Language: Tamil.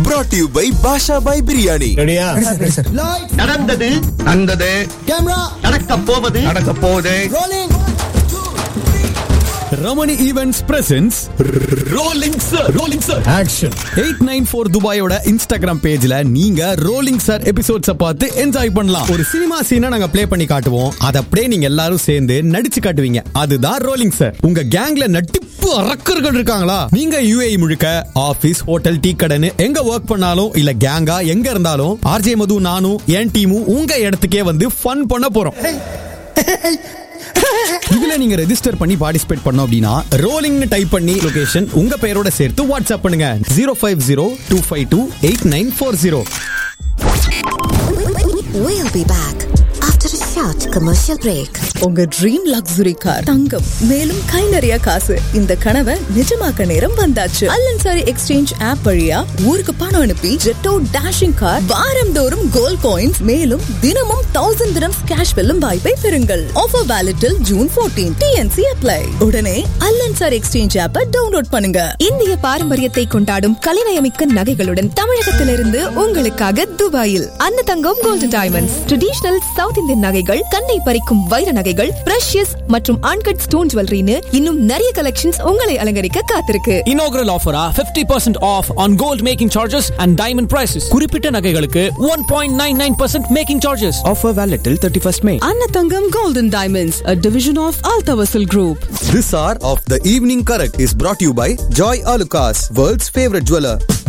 brought to you by பாஷா பாய் பிரியாணி ரெடியா நடந்தது நடந்தது நடக்க போவது நடக்க போகுது Ramani events presents rolling sir rolling sir action eight nine four துபாயோட இன்ஸ்டாகிராம் பேஜ்ல நீங்க ரோலிங் சார் எபிசோட்ஸ பார்த்து என்ஜாய் பண்ணலாம் ஒரு சினிமா சீனை நாங்க ப்ளே பண்ணி காட்டுவோம் அதை அப்படியே நீங்க எல்லாரும் சேர்ந்து நடிச்சு காட்டுவீங்க அதுதான் ரோலிங் சார் உங்க கேங்ல நட்டிப்பு அரக்கர்கள் இருக்காங்களா நீங்க யுஏஇ முழுக்க ஆபீஸ் ஹோட்டல் டீ கடைன்னு எங்க ஒர்க் பண்ணாலும் இல்ல கேங்கா எங்க இருந்தாலும் ஆர்ஜே மது நானும் என் டீமும் உங்க இடத்துக்கே வந்து ஃபன் பண்ண போறோம் இதுல நீங்க ரெஜிஸ்டர் பண்ணி பார்ட்டிசிபேட் பண்ணோம் அப்படின்னா ரோலிங்னு டைப் பண்ணி லொகேஷன் உங்க பெயரோட சேர்த்து வாட்ஸ்அப் பண்ணுங்க zero five zero two five two eight nine four zero We'll be back after a short commercial break. உங்க ட்ரீம் லக்ஸுரி கார் தங்கம் மேலும் கை நிறைய காசு இந்த கனவை நிஜமாக்க நேரம் வந்தாச்சு அல்லன்சாரி எக்ஸ்சேஞ்ச் ஆப் வழியா ஊருக்கு பணம் அனுப்பி ஜெட்டோ டேஷிங் கார் வாரந்தோறும் கோல்ட் காயின்ஸ் மேலும் தினமும் தௌசண்ட் தினம்ஸ் கேஷ் வெல்லும் வாய்ப்பை பெறுங்கள் offer valid till June 14 TNC apply உடனே அல்லன்சாரி எக்ஸ்சேஞ்ச் ஆப்பை டவுன்லோட் பண்ணுங்க இந்திய பாரம்பரியத்தை கொண்டாடும் கலைநயமிக்க நகைகளுடன் தமிழகத்திலிருந்து உங்களுக்காக துபாயில் Anna Thangam golden diamonds traditional south Indian நகைகள் கண்ணை பறிக்கும் வைர நகைகள் பிரஷியஸ் மற்றும் அன்கட் ஸ்டோன் ஜுவல்லரின்னு இன்னும் நிறைய கலெக்ஷன்ஸ் உங்களை அலங்கரிக்க காத்திருக்கு inaugural offer ah 50% off on gold making charges and diamond prices குறிப்பிட்ட நகைகளுக்கு 1.99% making charges Offer valid till 31st May. Annathangam golden diamonds a division of Altavasil Group This hour of the evening correct is brought to you by Joy Alucas, world's favorite jeweler.